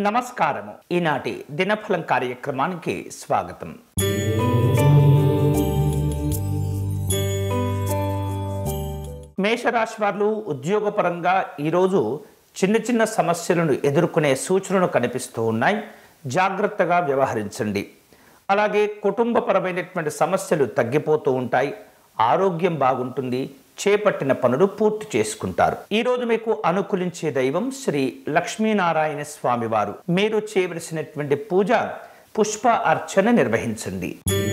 నమస్కారము ఈనాటి దినఫలం కార్యక్రమానికి స్వాగతం మేషరాశి వారు ఉద్యోగపరంగా ఈరోజు చిన్న చిన్న సమస్యలను ఎదుర్కొనే సూచనలు కనిపిస్తూ ఉన్నాయి జాగ్రత్తగా వ్యవహరించండి అలాగే కుటుంబపరమైనటువంటి సమస్యలు తగ్గిపోతూ ఉంటాయి ఆరోగ్యం బాగుంటుంది చేపట్టిన పనులు పూర్తి చేసుకుంటారు ఈ రోజు మీకు అనుకూలించే దైవం శ్రీ లక్ష్మీనారాయణ స్వామి వారు మీరు చేయవలసినటువంటి పూజ పుష్ప అర్చన నిర్వహించండి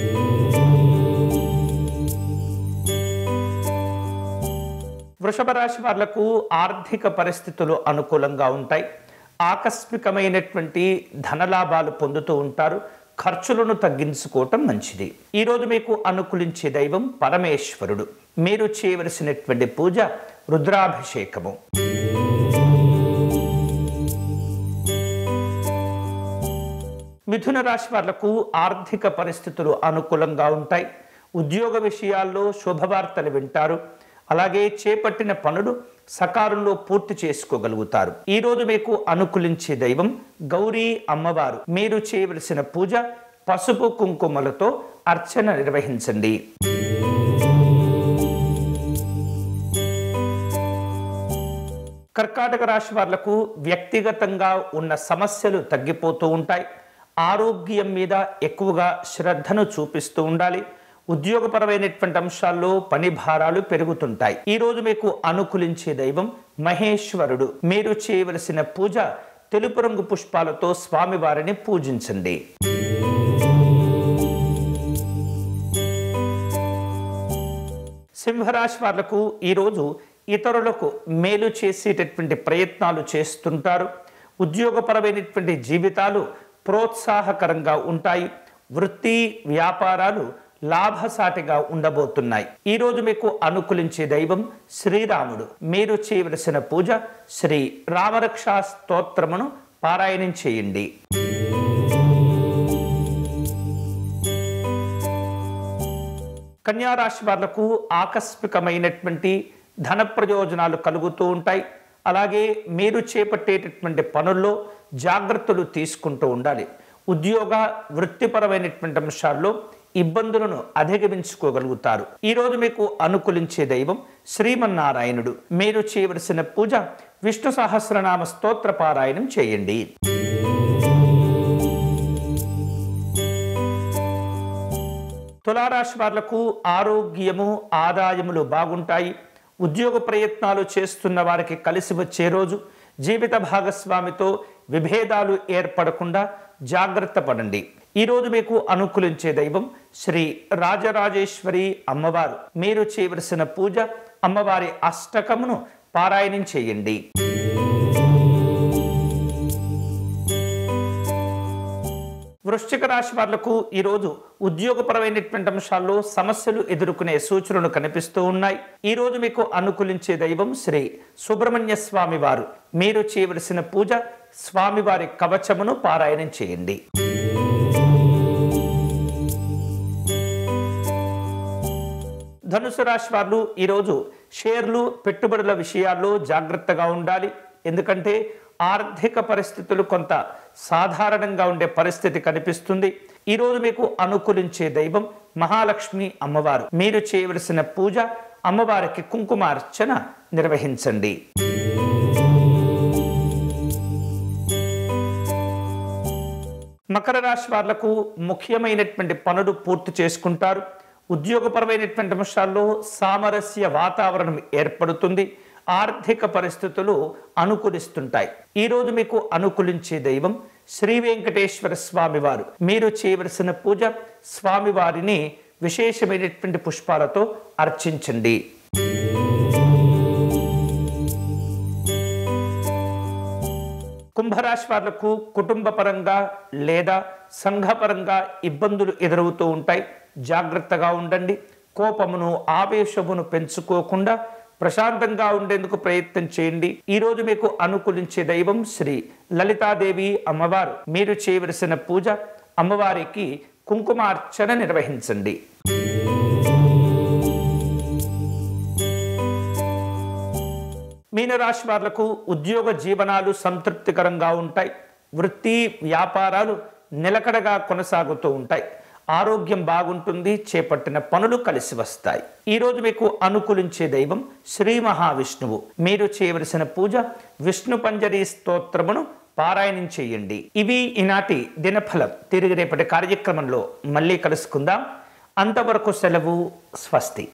వృషభ రాశి వాళ్లకు ఆర్థిక పరిస్థితులు అనుకూలంగా ఉంటాయి ఆకస్మికమైనటువంటి ధనలాభాలు పొందుతూ ఉంటారు ఖర్చులను తగ్గించుకోవటం మంచిది ఈరోజు మీకు అనుకూలించే దైవం పరమేశ్వరుడు మీరు చేయవలసినటువంటి పూజ రుద్రాభిషేకము మిథున రాశి వాళ్లకు ఆర్థిక పరిస్థితులు అనుకూలంగా ఉంటాయి ఉద్యోగ విషయాల్లో శుభవార్తలు వింటారు అలాగే చేపట్టిన పనులు సకాలంలో పూర్తి చేసుకోగలుగుతారు ఈ రోజు మీకు అనుకూలించే దైవం గౌరీ అమ్మవారు మీరు చేయవలసిన పూజ పసుపు కుంకుమలతో అర్చన నిర్వహించండి కర్కాటక రాశి వాళ్లకు వ్యక్తిగతంగా ఉన్న సమస్యలు తగ్గిపోతూ ఉంటాయి ఆరోగ్యం మీద ఎక్కువగా శ్రద్ధను చూపిస్తూ ఉండాలి ఉద్యోగపరమైనటువంటి అంశాల్లో పని భారాలు పెరుగుతుంటాయి ఈ రోజు మీకు అనుకూలించే దైవం మహేశ్వరుడు మీరు చేయవలసిన పూజ తెలుపు రంగు పుష్పాలతో స్వామివారిని పూజించండి సింహరాశి వాళ్లకు ఈరోజు ఇతరులకు మేలు చేసేటటువంటి ప్రయత్నాలు చేస్తుంటారు ఉద్యోగపరమైనటువంటి జీవితాలు ప్రోత్సాహకరంగా ఉంటాయి వృత్తి వ్యాపారాలు లాభసాటిగా ఉండబోతున్నాయి ఈ రోజు మీకు అనుకూలించే దైవం శ్రీరాముడు మీరు చేయవలసిన పూజ శ్రీ రామరక్షా స్తోత్రమును పారాయణం చేయండి కన్యారాశి వాళ్లకు ఆకస్మికమైనటువంటి ధన ప్రయోజనాలు కలుగుతూ ఉంటాయి అలాగే మీరు చేపట్టేటటువంటి పనుల్లో జాగ్రత్తలు తీసుకుంటూ ఉండాలి ఉద్యోగ వృత్తిపరమైనటువంటి అంశాల్లో ఇబ్బందులను అధిగమించుకోగలుగుతారు ఈ రోజు మీకు అనుకూలించే దైవం శ్రీమన్నారాయణుడు మీరు చేయవలసిన పూజ విష్ణు సహస్రనామ స్తోత్ర పారాయణం చేయండి తులారాశి వాళ్లకు ఆరోగ్యము ఆదాయములు బాగుంటాయి ఉద్యోగ ప్రయత్నాలు చేస్తున్న వారికి కలిసి వచ్చే రోజు జీవిత భాగస్వామితో విభేదాలు ఏర్పడకుండా జాగ్రత్త పడండి ఈరోజు మీకు అనుకూలించే దైవం శ్రీ రాజరాజేశ్వరి అమ్మవారు మీరు చేయవలసిన పూజ అమ్మవారి అష్టకమును పారాయణం చేయండి వృశ్చిక రాశి వాళ్లకు ఈరోజు ఉద్యోగపరమైనటువంటి అంశాల్లో సమస్యలు ఎదుర్కొనే సూచనలు కనిపిస్తూ ఉన్నాయి ఈ రోజు మీకు అనుకూలించే దైవం శ్రీ సుబ్రహ్మణ్య స్వామి వారు మీరు చేయవలసిన పూజ స్వామివారి కవచమును పారాయణం చేయండి ధనుసు రాశి వాళ్ళు ఈరోజు షేర్లు పెట్టుబడుల విషయాల్లో జాగ్రత్తగా ఉండాలి ఎందుకంటే ఆర్థిక పరిస్థితులు కొంత సాధారణంగా ఉండే పరిస్థితి కనిపిస్తుంది ఈరోజు మీకు అనుకూలించే దైవం మహాలక్ష్మి అమ్మవారు మీరు చేయవలసిన పూజ అమ్మవారికి కుంకుమార్చన నిర్వహించండి మకర రాశి వాళ్లకు ముఖ్యమైనటువంటి పనులు పూర్తి చేసుకుంటారు ఉద్యోగపరమైనటువంటి అంశాల్లో సామరస్య వాతావరణం ఏర్పడుతుంది ఆర్థిక పరిస్థితులు అనుకూలిస్తుంటాయి ఈరోజు మీకు అనుకూలించే దైవం శ్రీ వెంకటేశ్వర స్వామి వారు మీరు చేయవలసిన పూజ స్వామివారిని విశేషమైనటువంటి పుష్పాలతో అర్చించండి కుంభరాశి వాళ్లకు కుటుంబ పరంగా లేదా సంఘపరంగా ఇబ్బందులు ఎదురవుతూ ఉంటాయి జాగ్రత్తగా ఉండండి కోపమును ఆవేశమును పెంచుకోకుండా ప్రశాంతంగా ఉండేందుకు ప్రయత్నం చేయండి ఈ రోజు మీకు అనుకూలించే దైవం శ్రీ లలితాదేవి అమ్మవారు మీరు చేయవలసిన పూజ అమ్మవారికి కుంకుమార్చన నిర్వహించండి మీనరాశి వాళ్లకు ఉద్యోగ జీవనాలు సంతృప్తికరంగా ఉంటాయి వృత్తి వ్యాపారాలు నిలకడగా కొనసాగుతూ ఉంటాయి ఆరోగ్యం బాగుంటుంది చేపట్టిన పనులు కలిసి వస్తాయి ఈరోజు మీకు అనుకూలించే దైవం శ్రీ మహావిష్ణువు మీరు చేయవలసిన పూజ విష్ణు పంజరి స్తోత్రమును పారాయణం చేయండి ఇవి ఈనాటి దినఫలం తిరిగి రేపటి కార్యక్రమంలో మళ్ళీ కలుసుకుందాం అంతవరకు సెలవు స్వస్తి